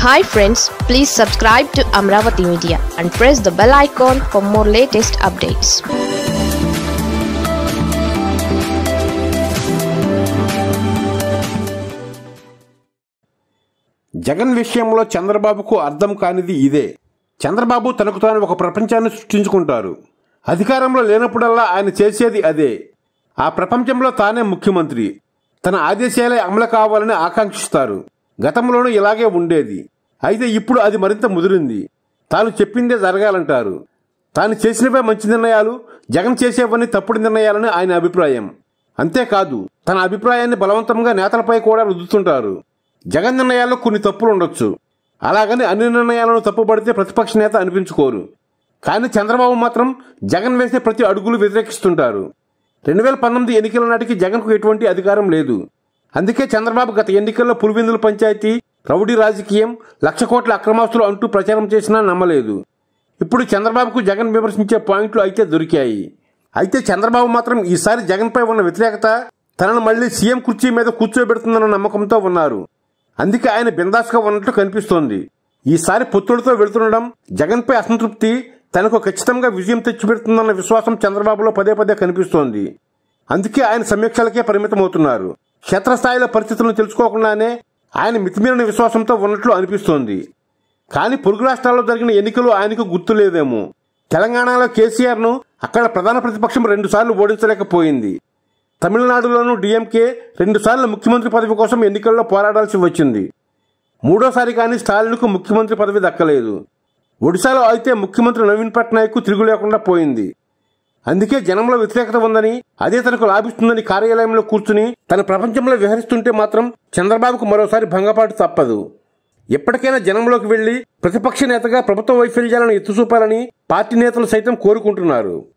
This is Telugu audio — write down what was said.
hi friends please subscribe to Amaravati media and press the bell icon for more latest updates Jagan విషయంలో చంద్రబాబుకు అర్థం కానిది ఇదే చంద్రబాబు తనకు తాను ఒక ప్రపంచాన్ని సృష్టించుకుంటారు అధికారంలో లేనప్పుడల్లా ఆయన చేసేది అదే ఆ ప్రపంచంలో తానే ముఖ్యమంత్రి తన ఆదేశాలే అమలు కావాలని ఆకాంక్షిస్తారు గతంలోనూ ఇలాగే ఉండేది అయితే ఇప్పుడు అది మరింత ముదిరింది తాను చెప్పిందే జరగాలంటారు తాను చేసినవే మంచి నిర్ణయాలు జగన్ చేసేవన్నీ తప్పుడు నిర్ణయాలని ఆయన అభిప్రాయం అంతేకాదు తన అభిప్రాయాన్ని బలవంతంగా నేతలపై కూడా రుద్దుతుంటారు జగన్ నిర్ణయాల్లో కొన్ని తప్పులు ఉండొచ్చు అలాగని అన్ని నిర్ణయాలను తప్పుపడితే ప్రతిపక్ష నేత అనిపించుకోరు కానీ చంద్రబాబు మాత్రం జగన్ వేసే ప్రతి అడుగులు వ్యతిరేకిస్తుంటారు రెండు వేల పంతొమ్మిది ఎన్నికల నాటికి జగన్కు ఎటువంటి అధికారం లేదు అందుకే చంద్రబాబు గత ఎన్నికల్లో పులివెందుల పంచాయతీ రౌడీ రాజకీయం లక్ష కోట్ల అక్రమాస్తులు అంటూ ప్రచారం చేసినా నమ్మలేదు ఇప్పుడు చంద్రబాబుకు జగన్ విమర్శించే పాయింట్లు అయితే దొరికాయి అయితే చంద్రబాబు మాత్రం ఈసారి జగన్పై ఉన్న వ్యతిరేకత తనను మళ్లీ సీఎం కుర్చీ మీద కూర్చోబెడుతుందన్న నమ్మకంతో ఉన్నారు అందుకే ఆయన బిందాస్గా ఉన్నట్టు కనిపిస్తోంది ఈసారి పొత్తులతో వెళుతుండడం జగన్పై అసంతృప్తి తనకు ఖచ్చితంగా విజయం తెచ్చిపెడుతుందన్న విశ్వాసం చంద్రబాబులో పదే పదే కనిపిస్తోంది అందుకే ఆయన సమీక్షలకే పరిమితమవుతున్నారు క్షేత్రస్థాయిలో పరిస్థితులను తెలుసుకోకుండానే ఆయన మితిమీరిన విశ్వాసంతో ఉన్నట్లు అనిపిస్తోంది కానీ పొరుగు రాష్ట్రాల్లో జరిగిన ఎన్నికలు ఆయనకు గుర్తులేదేమో తెలంగాణలో కేసీఆర్ను అక్కడ ప్రధాన ప్రతిపక్షం రెండుసార్లు ఓడించలేకపోయింది తమిళనాడులోనూ డీఎంకే రెండుసార్లు ముఖ్యమంత్రి పదవి కోసం ఎన్నికల్లో పోరాడాల్సి వచ్చింది మూడోసారి కానీ స్టాలిన్కు ముఖ్యమంత్రి పదవి దక్కలేదు ఒడిశాలో అయితే ముఖ్యమంత్రి నవీన్ పట్నాయక్ తిరుగు లేకుండా పోయింది అందుకే జనంలో వ్యతిరేకత ఉందని అదే తనకు లాభిస్తుందని కార్యాలయంలో కూర్చుని తన ప్రపంచంలో విహరిస్తుంటే మాత్రం చంద్రబాబుకు మరోసారి భంగపాటు తప్పదు ఎప్పటికైనా జనంలోకి వెళ్లి ప్రతిపక్ష నేతగా ప్రభుత్వ వైఫల్యాలను ఎత్తుచూపాలని పార్టీ నేతలు సైతం కోరుకుంటున్నారు